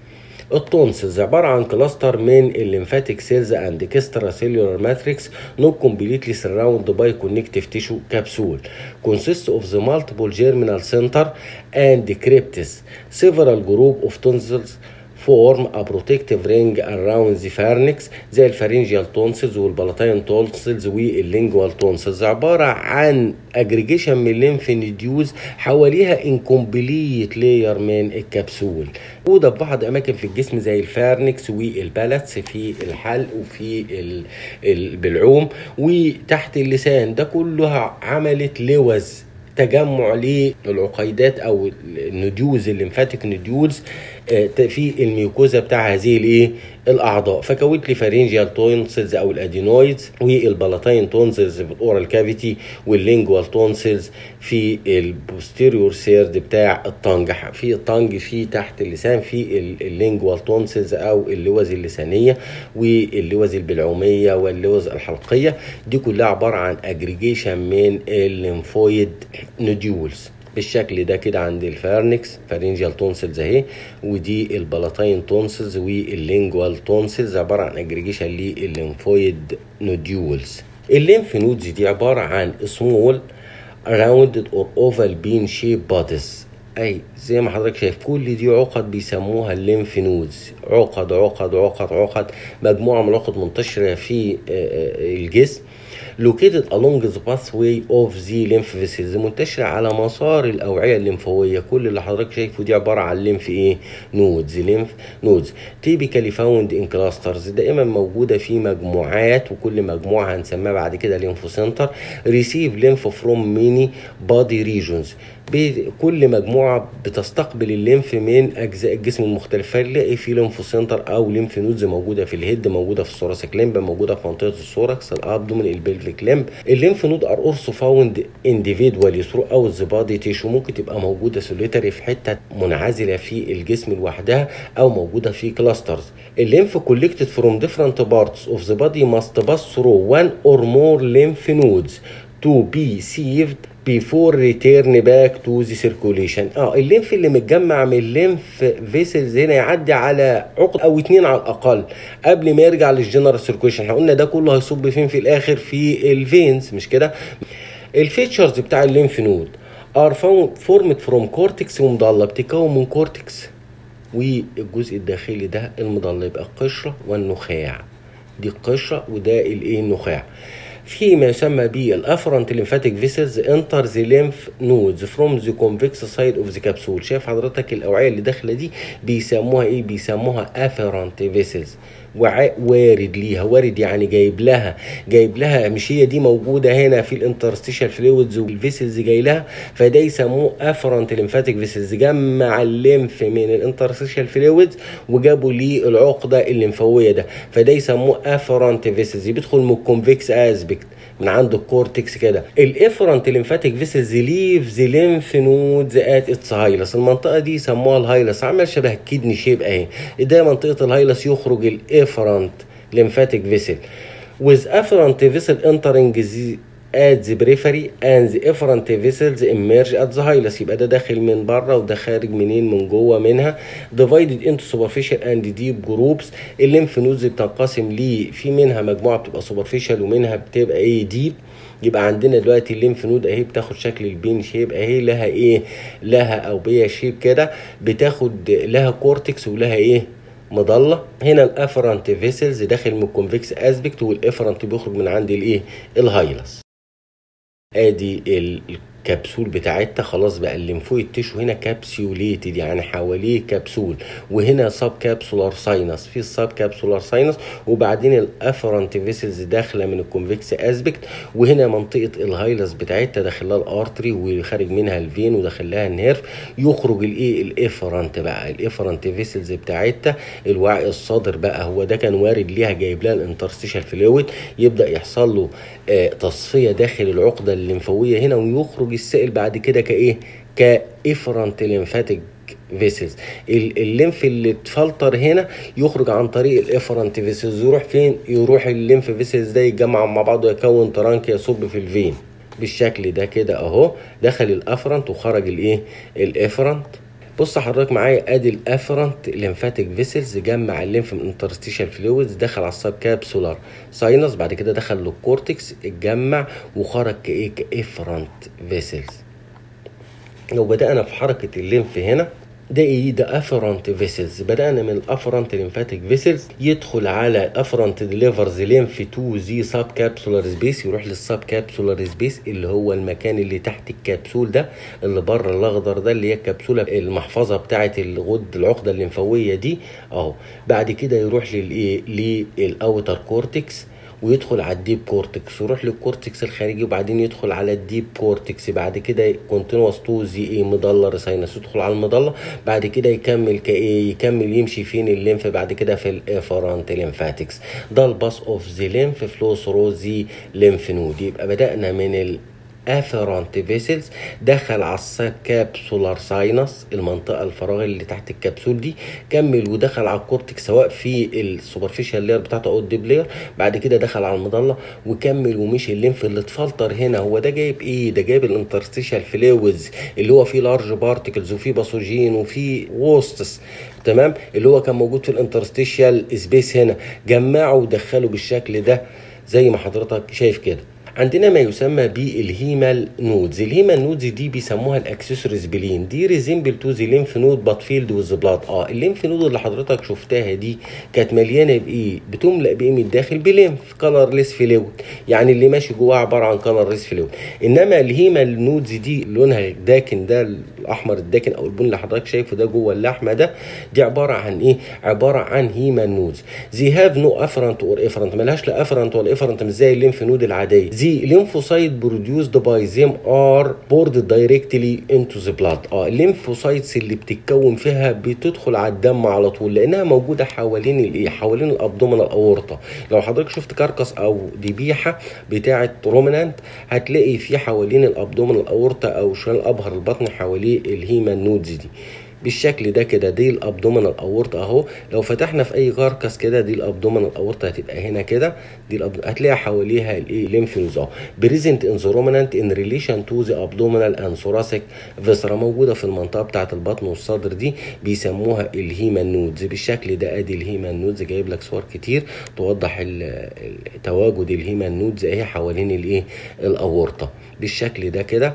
التونسز عبارة عن كلاستر من الليمفاتيك سيلز اند كسترا سيلولار ماتريكس نوت كومبليتلي سراوند باي كونكتيف تيشو كابسول consists of the multiple germinal center and cryptis several group of tonsils form a protective ring around the pharynx زي الفارنجيال تونسلز والبلاتين تونسلز واللينجوال تونسلز عبارة عن اجريجيشن من الليمف نوديولز حواليها انكمبليت لاير من الكبسول موجودة في بعض اماكن في الجسم زي الفارنكس والبالاتس في الحلق وفي ال... البلعوم وتحت اللسان ده كلها عملت لوز تجمع للعقيدات او النديوز الليمفاتيك نديولز في الميوكوزا بتاع هذه الايه الاعضاء فكونت لي فارنجيال تونسلز او الادينويدز والبلاتين تونسلز في الاورال كافيتي واللينجوال تونسلز في البوستيريور سيرد بتاع الطنج في الطنج في تحت اللسان في اللينجوال تونسلز او اللوز اللسانيه واللوز البلعوميه واللوز الحلقيه دي كلها عباره عن اجريجيشن من الليمفويد نوديولز بالشكل ده كده عند الفارنكس فارنجيال تونسلز اهي ودي البلاتين تونسلز واللينجوال تونسلز عباره عن اجريجيشن للليمفويد نوديولز الليمف نودز دي عباره عن سمول راوندد اور اوفال بين شيب بوديز اي زي ما حضرتك شايف كل دي عقد بيسموها الليمف نودز عقد عقد عقد عقد مجموعه من العقد منتشره في الجسم located along the pathway of the lymph vessels منتشرة على مسار الأوعية الليمفاوية كل اللي حضرتك شايفه دي عبارة عن ليمف إيه؟ نودز ليمف نودز typically found in clusters دائما موجودة في مجموعات وكل مجموعة هنسميها بعد كده ليمفو سنتر receive lymph from many body regions كل مجموعة بتستقبل الليمف من أجزاء الجسم المختلفة نلاقي في ليمفو سنتر أو ليمف نودز موجودة في الهيد موجودة في الثوراسيك لمب موجودة في منطقة الثوركس الأبدومن البلفيك لمب الليمف نود ار اورسو فاوند individually throughout the body tissue ممكن تبقى موجودة سوليتري في حتة منعزلة في الجسم لوحدها أو موجودة في كلاسترز الليمف collected from different parts of the body must pass through one or more lymph nodes to be saved before return back to the circulation اه الليمف اللي متجمع من الليمف فيسلز هنا يعدي على عقد او اتنين على الاقل قبل ما يرجع للجنرال سيركوليشن احنا قلنا ده كله هيصب فين في الاخر في الفينز مش كده الفيتشرز بتاع الليمف نود ار فورمد فروم كورتكس ومضله بتتكون من كورتكس والجزء الداخلي ده المضله يبقى القشره والنخاع دي القشره وده الايه النخاع في ما يسمى بالافرنت ليمفاتيك فيسلز انتر ذا ليمف نودز فروم ذا كونفكس سايد اوف ذا كبسول شايف حضرتك الاوعيه اللي داخله دي بيسموها ايه بيسموها افرنت فيسلز وارد ليها وارد يعني جايب لها جايب لها مش هي دي موجوده هنا في الانترستيشال فلويدز والفيسلز جاي لها فده يسموه افرنت ليمفاتيك فيسلز جمع الليمف من الانترستيشال فلويدز وجابوا ليه العقده الليمفاويه ده فده يسموه افرنت فيسلز بيدخل من الكونفكس اسبكت من عند الكورتكس كده الافرنت ليمفاتيك فيسلز ليف ذا ليمف نودز ات اتس هايلس المنطقه دي سموها الهايلس عامل شبه الكدني شيب اهي ده منطقه الهايلس يخرج الافرنت ليمفاتيك فيسل with afferent vessel entering the at the periphery and the efferent vessels emerge at the hilus يبقى ده داخل من بره وده خارج منين من جوه منها divided into superficial and deep groups الليمف نودز بتنقسم ليه في منها مجموعه بتبقى superficial ومنها بتبقى ايه ديب يبقى عندنا دلوقتي الليمف نود اهي بتاخد شكل البين شيب اهي لها ايه لها اوبيه شيب كده بتاخد لها كورتكس ولها ايه مضله هنا الافرنت فيسلز داخل من الكونفكس اسبكت والافرنت بيخرج من عند الايه الهايلس ادي الكبسول بتاعتها خلاص بقى الليمفويد تيشو هنا كابسيوليتد يعني حواليه كبسول وهنا سب كابسولار ساينس في السب كابسولار ساينس وبعدين الافرنت فيسلز داخله من الكونفكس اسبكت وهنا منطقه الهايلس بتاعتها داخلها الارتري وخارج منها الفين وداخل لها النيرف يخرج الايه الافرنت بقى الافرنت فيسلز بتاعتها الوعي الصادر بقى هو ده كان وارد ليها جايب لها الانترستيشال فلويد يبدا يحصل له آه تصفيه داخل العقده الليمفاويه هنا ويخرج السائل بعد كده كايه كافرنت ليمفاتيك فيسلز الليمف اللي اتفلتر هنا يخرج عن طريق الافرنت فيسلز يروح فين يروح الليمف فيسلز ده يتجمع مع بعضه يكون ترانك يصب في الفين بالشكل ده كده اهو دخل الافرنت وخرج الايه الافرنت بص حضرتك معايا ادي الافرنت ليمفاتيك فيسلز جمع الليمف من انترستيشال فلويدز دخل على السب كابسولار ساينس بعد كده دخل للكورتكس اتجمع وخرج كايه كافرنت فيسلز لو بدانا في حركه الليمف هنا ده ايه ده افرنت فيسلز بدانا من الافرنت ليمفاتيك فيسلز يدخل على افرنت ديليفرز ليمف تو زي سب كابسولار سبيس يروح للسب كابسولار سبيس اللي هو المكان اللي تحت الكبسول ده اللي بره الاخضر ده اللي هي الكبسوله المحفظه بتاعه الغد العقده الليمفاويه دي اهو بعد كده يروح للايه للاوتر كورتكس ويدخل على الديب كورتكس ويروح للكورتكس الخارجي وبعدين يدخل على الديب كورتكس بعد كده كونتينوس تو زي ايه مضله ساينس يدخل على المضله بعد كده يكمل كايه يكمل يمشي فين الليمف بعد كده في الافرانت ليمفاتكس ده الباس اوف ذا ليمف فلو ثرو ذا ليمف نود يبقى بدانا من ال افيرانت فيسلز دخل على الكابسولار ساينس المنطقه الفراغ اللي تحت الكبسول دي كمل ودخل على الكورتكس سواء في السوبرفيشال لير بتاعته او الديب لير بعد كده دخل على المظله وكمل ومشي الليمف اللي اتفلتر هنا هو ده جايب ايه ده جايب الانترستيشال فلويدز اللي هو فيه لارج بارتكلز وفيه باثوجين وفيه ووستس تمام اللي هو كان موجود في الانترستيشال سبيس هنا جمعه ودخله بالشكل ده زي ما حضرتك شايف كده عندنا ما يسمى بالهيمال نودز الهيمال نودز دي بيسموها الاكسسوارز بلين دي ريزمبل تو ذا ليمف نود بات فيلد وذ بلاد اه الليمف نود اللي حضرتك شفتها دي كانت مليانه بايه بتملا بايه من الداخل بليمف كلرليس فلويد يعني اللي ماشي جواها عباره عن كلرليس فلويد انما الهيمال نودز دي لونها داكن ده الاحمر الداكن او البني اللي حضرتك شايفه ده جوه اللحمه ده دي عباره عن ايه عباره عن هيمال نودز زي هاف نو افرنت اور افرنت ملهاش لا افرنت ولا افرنت مش زي الليمف نود العاديه the lymphocyte produced by them are poured directly into the blood اه الليمفوسايتس اللي بتتكون فيها بتدخل على الدم على طول لانها موجوده حوالين الايه حوالين الابدومينال اورطه لو حضرتك شفت كركس او ذبيحه بتاعه رومنانت هتلاقي في حوالين الابدومينال اورطه او شمال ابهر البطن حواليه الهيمان نودز دي بالشكل ده كده دي الابدومينال اورطه اهو لو فتحنا في اي كاركس كده دي الابدومينال اورطه هتبقى هنا كده دي الأبد... هتلاقي حواليها الايه ليمف نودز اهو بريزنت ان رومنانت ان ريليشن تو ذا ابدومينال اند ثوراسيك فيسرا موجوده في المنطقه بتاعه البطن والصدر دي بيسموها الهيمان نودز بالشكل ده ادي الهيمان نودز جايب لك صور كتير توضح تواجد الهيمان نودز اهي حوالين الايه الاورطه بالشكل ده كده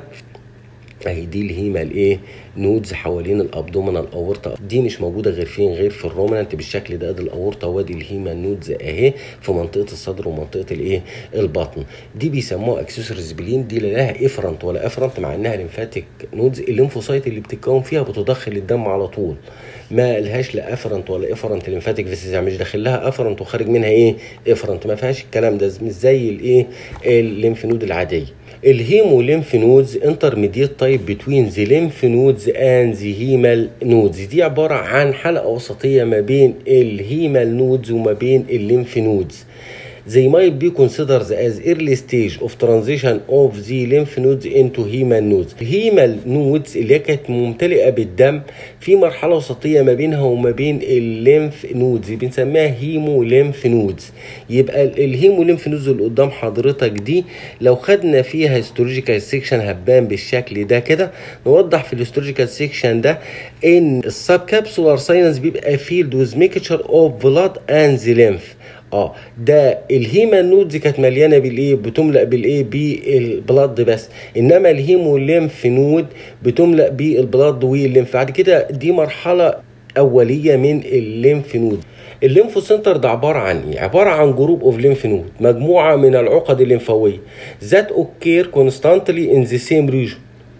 اهي دي الهيما الايه نودز حوالين الابدومينال اورطه دي مش موجوده غير فين غير في الرومنانت بالشكل ده ادي الاورطه وادي الهيما نودز اهي في منطقه الصدر ومنطقه الايه البطن دي بيسموها اكسسوارز بلين دي لا لها افرنت ولا افرنت مع انها ليمفاتيك نودز الليمفوسايت اللي بتتكون فيها بتدخل الدم على طول ما لهاش لا افرنت ولا افرنت ليمفاتيك فيسز يعني مش داخل لها افرنت وخارج منها ايه افرنت ما فيهاش الكلام ده مش زي الايه الليمف نود العاديه الهيمو ليمف نودز انترميديت تايب بتوين ذا ليمف نودز اند ذا هيمال نودز دي عباره عن حلقه وسطيه ما بين الهيمال نودز وما بين الليمف نودز they might be considered as early stage of transition of the lymph nodes into hemal nodes. الهيمال نودز اللي كانت ممتلئه بالدم في مرحله وسطيه ما بينها وما بين الليمف نودز بنسميها هيمو ليمف نودز. يبقى الهيمو ليمف نودز اللي قدام حضرتك دي لو خدنا فيها هيستولوجيكال سيكشن هبان بالشكل ده كده نوضح في الهيستولوجيكال سيكشن ده ان السب كابسولار ساينس بيبقى فيلد ويز ميكتشر اوف بلاد اند ذا ليمف اه ده الهيما نودز كانت مليانه بالايه بتملا بالايه بالبلد بس انما الهيمو ليمف نود بتملا بالبلد والليمف بعد كده دي مرحله اوليه من الليمف نود الليمفو سنتر ده عباره عن ايه عباره عن جروب اوف ليمف نود مجموعه من العقد الليمفاويه ذات اوكير كونستانتلي ان ذا سيم ريجن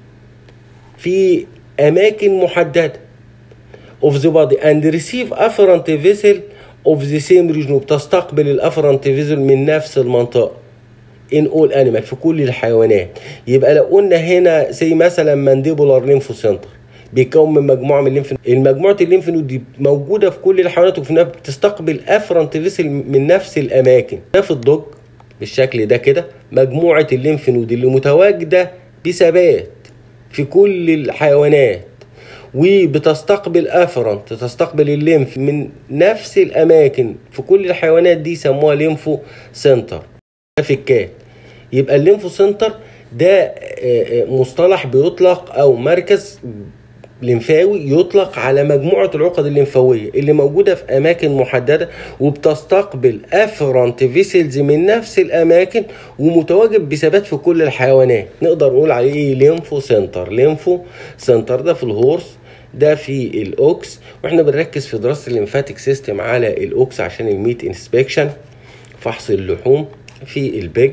في اماكن محدده اوف ذا بادي اند ريسيف افرنت فيسل اوف ذا سيم ريجن وبتستقبل الافرنت فيزل من نفس المنطقه ان اول انيمال في كل الحيوانات يبقى لو قلنا هنا زي مثلا مانديبولار ليمفو سنتر بيتكون من مجموعه من الليمف المجموعه الليمف نود دي موجوده في كل الحيوانات وفي نفس بتستقبل افرنت فيسل من نفس الاماكن ده في الضج بالشكل ده كده مجموعه الليمف نود اللي متواجده بثبات في كل الحيوانات وبتستقبل افرنت تستقبل الليمف من نفس الاماكن في كل الحيوانات دي سموها ليمفو سنتر ده في الكات يبقى الليمفو سنتر ده مصطلح بيطلق او مركز لمفاوي يطلق على مجموعة العقد الليمفاوية اللي موجودة في أماكن محددة وبتستقبل أفرنت فيسلز من نفس الأماكن ومتواجد بثبات في كل الحيوانات نقدر نقول عليه إيه ليمفو سنتر ليمفو سنتر ده في الهورس ده في الاوكس واحنا بنركز في دراسه الليمفاتيك سيستم على الاوكس عشان الميت انسبكشن فحص اللحوم في البيج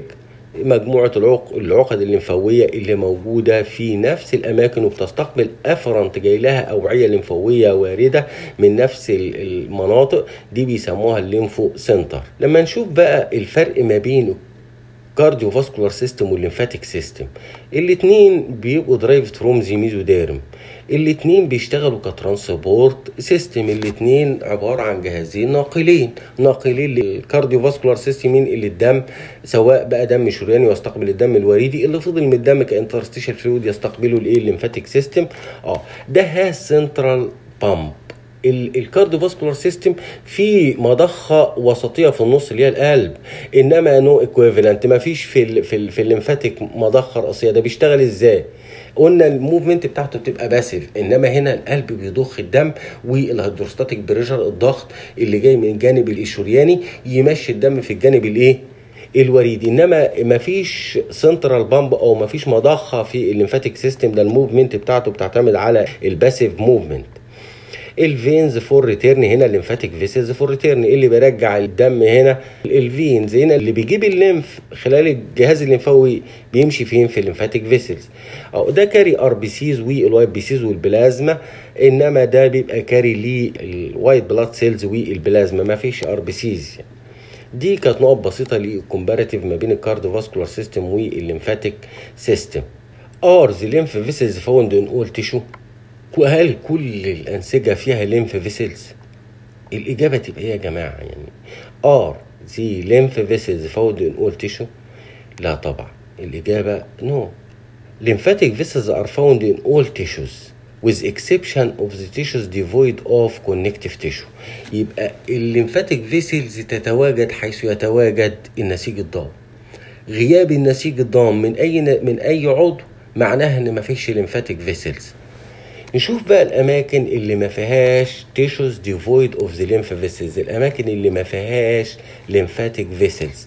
مجموعة العق... العقد الليمفاوية اللي موجودة في نفس الأماكن وبتستقبل أفرنت جاي لها أوعية ليمفاوية واردة من نفس المناطق دي بيسموها الليمفو سنتر لما نشوف بقى الفرق ما بين كارديو فاسكولار سيستم والليمفاتيك سيستم الاثنين بيبقوا درايفد فروم ذا ميزوديرم الاثنين بيشتغلوا كترانسبورت سيستم الاثنين عباره عن جهازين ناقلين ناقلين للكارديو فاسكولار سيستم ينقل الدم سواء بقى دم شرياني يستقبل الدم الوريدي اللي فضل من الدم كانترستيشال فلويد يستقبله الايه الليمفاتيك سيستم اه ده هاز سنترال بامب الكارديو فاسكولار سيستم في مضخه وسطيه في النص اللي هي القلب انما نو ايكويفالنت ما فيش في ال في, ال في الليمفاتيك مضخه رئيسيه ده بيشتغل ازاي قلنا الموفمنت بتاعته بتبقى باسيف انما هنا القلب بيضخ الدم والهيدروستاتيك بريشر الضغط اللي جاي من الجانب الاشورياني يمشي الدم في الجانب الايه الوريدي انما ما فيش سنترال بامب او ما فيش مضخه في الليمفاتيك سيستم ده الموفمنت بتاعته بتعتمد على الباسيف موفمنت الفينز فور ريتيرن هنا الليمفاتيك فيسلز فور ريتيرن اللي بيرجع الدم هنا الفينز هنا اللي بيجيب الليمف خلال الجهاز الليمفاوي بيمشي فين في الليمفاتيك فيسلز او ده كاري ار بي سيز والوايت بي سيز والبلازما انما ده بيبقى كاري للوايت بلاد سيلز والبلازما ما فيش ار بي سيز يعني. دي كانت نقط بسيطه للكومباراتيف ما بين الكارديوفاسكولار سيستم والليمفاتيك سيستم ار ذا ليمف فيسلز فاوند ان اول تيشو وهل كل الأنسجة فيها ليمف فيسلز؟ الإجابة تبقى إيه يا جماعة يعني ار ذي ليمف فيسلز فاوند ان اول تيشو؟ لا طبعا الإجابة نو lymphatic vessels are found in all tissues with exception of the tissues devoid of connective tissue يبقى الليمفاتيك فيسلز تتواجد حيث يتواجد النسيج الضام غياب النسيج الضام من اي من اي عضو معناها ان مفيش ليمفاتيك فيسلز نشوف بقى الاماكن اللي ما فيهاش تيشوز ديفويد اوف ذا lymph فيسلز الاماكن اللي ما فيهاش lymphatic فيسلز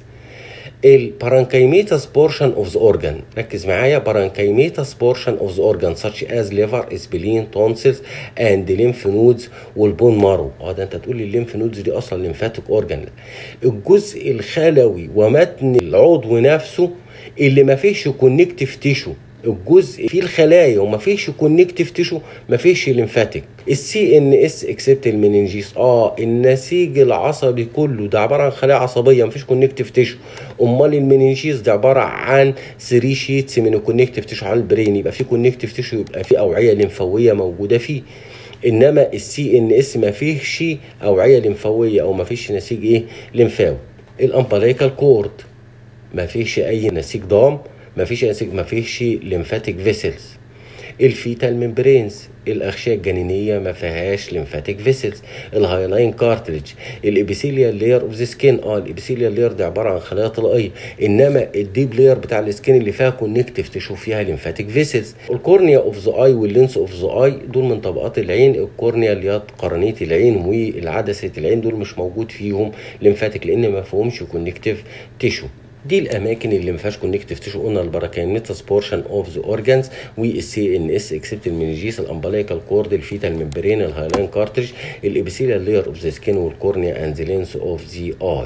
البارانكيميتاس بورشن اوف ذا اورجان ركز معايا بارانكيميتاس بورشن اوف ذا اورجان such as liver اسبلين تونسلز اند lymph نودز والبون مارو اه ده انت تقول لي الليمف نودز دي اصلا ليمفاتيك اورجان الجزء الخلوي ومتن العضو نفسه اللي ما فيش كونكتيف تيشو الجزء فيه الخلايا وما فيش كونكتيف تيشو ما فيش ليمفاتيك السي ان اس اكسبت المننجيس اه النسيج العصبي كله ده عباره عن خلايا عصبيه ما فيش كونكتيف تيشو امال المننجيس ده عباره عن 3 شيتس من الكونكتيف تيشو على البرين يبقى في كونكتيف تيشو يبقى في اوعيه ليمفاويه موجوده فيه انما السي ان اس ما فيهش اوعيه ليمفاويه او ما فيش نسيج ايه ليمفاوي الامبلايكال كورد ما فيش اي نسيج ضام ما فيش نسيج ما فيش ليمفاتيك فيسلز الفيتال ممبرينز الاغشيه الجنينيه ما فيهاش ليمفاتيك فيسلز الهايلاين كارتريج الابيثيليال لاير اوف ذا سكين اه الابيثيليال لاير دي عباره عن خلايا طلائيه انما الديب لاير بتاع السكين اللي فيها كونكتيف تشوف فيها ليمفاتيك فيسلز الكورنيا اوف ذا اي واللينس اوف ذا اي دول من طبقات العين الكورنيا اللي هي قرنيه العين والعدسه العين دول مش موجود فيهم ليمفاتيك لان ما فيهمش كونكتيف تيشو دي الاماكن اللي ما فيهاش كونكتيف تيشو قلنا البراكينيتس بورشن اوف ذا اورجانز والسي ان اس اكسبت المنجيس الامبلايكال كورد الفيتال ممبرين الهايلاين كارتريج الابيثيليال لاير اوف ذا سكين والكورنيا اند ذا لينس اوف ذا اي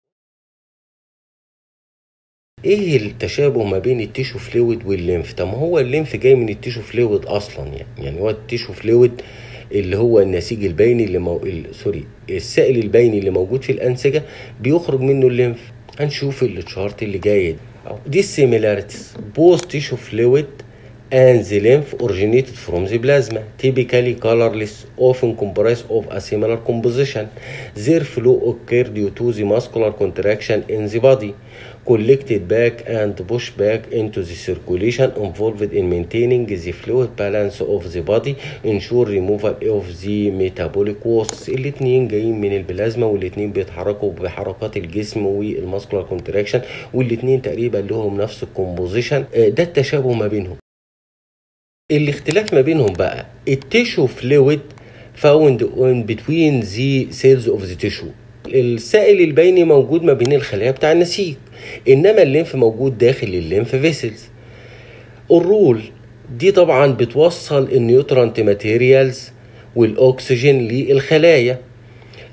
ايه التشابه ما بين التيشو فلويد والليمف طب ما هو الليمف جاي من التيشو فلويد اصلا يعني يعني هو التيشو فلويد اللي هو النسيج البيني اللي مو... سوري السائل البيني اللي موجود في الانسجه بيخرج منه الليمف هنشوف التشارت اللي جاي دي دي السيميلاريتيز بوست تيشو فلويد and the lymph originated from the plasma typically colorless often comprised of a similar composition their flow occur due to the muscular contraction in the body collected back and pushed back into the circulation involved in maintaining the fluid balance of the body ensure removal of the metabolic wastes الاتنين جايين من البلازما والاتنين بيتحركوا بحركات الجسم والماسكولار كونتراكشن والاتنين تقريبا لهم نفس الكومبوزيشن ده التشابه ما بينهم الاختلاف ما بينهم بقى التيشو فلويد found in between the cells of the tissue السائل البيني موجود ما بين الخلايا بتاع النسيج انما الليمف موجود داخل الليمف فيسلز الرول دي طبعا بتوصل النيوترانت ماتيريالز والاكسجين للخلايا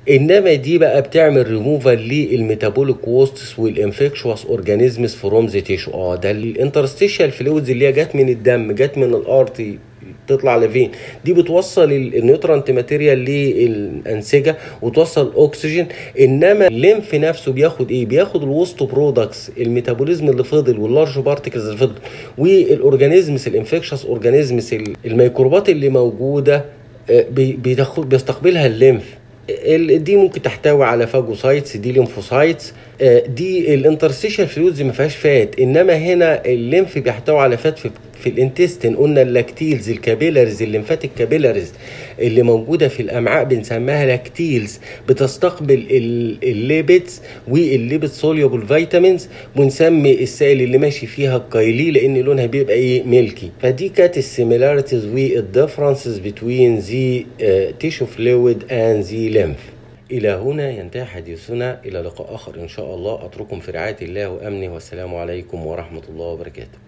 انما دي بقى بتعمل ريموفال للميتابوليك ووستس والانفكشوس اورجانيزمز فروم ذا تيشو اه ده الانترستيشال فلويدز اللي هي جت من الدم جت من الارتي تطلع لفين دي بتوصل النيوترانت ماتيريال للانسجه وتوصل الاكسجين انما الليمف نفسه بياخد ايه بياخد الوسط برودكتس الميتابوليزم اللي فضل واللارج بارتكلز اللي فضل والاورجانيزمز الانفكشس اورجانيزمز الميكروبات اللي موجوده بيستقبلها الليمف دي ممكن تحتوي على فاجوسايتس دي ليمفوسايتس دي الانترستيشال فلويدز ما فيهاش فات انما هنا الليمف بيحتوي على فات في في الانتستين قلنا اللاكتيلز الكابيلاريز الليمفاتيك كابيلاريز اللي موجوده في الامعاء بنسميها لاكتيلز بتستقبل الليبيدز والليبيد سوليوبل فيتامينز ونسمي السائل اللي ماشي فيها الكايلي لان لونها بيبقى ايه ميلكي فدي كانت السيميلاريتيز والديفرنسز بتوين ذا تيشو فلويد اند ذا ليمف إلى هنا ينتهي حديثنا إلى لقاء آخر إن شاء الله أترككم في رعاية الله وأمنه والسلام عليكم ورحمة الله وبركاته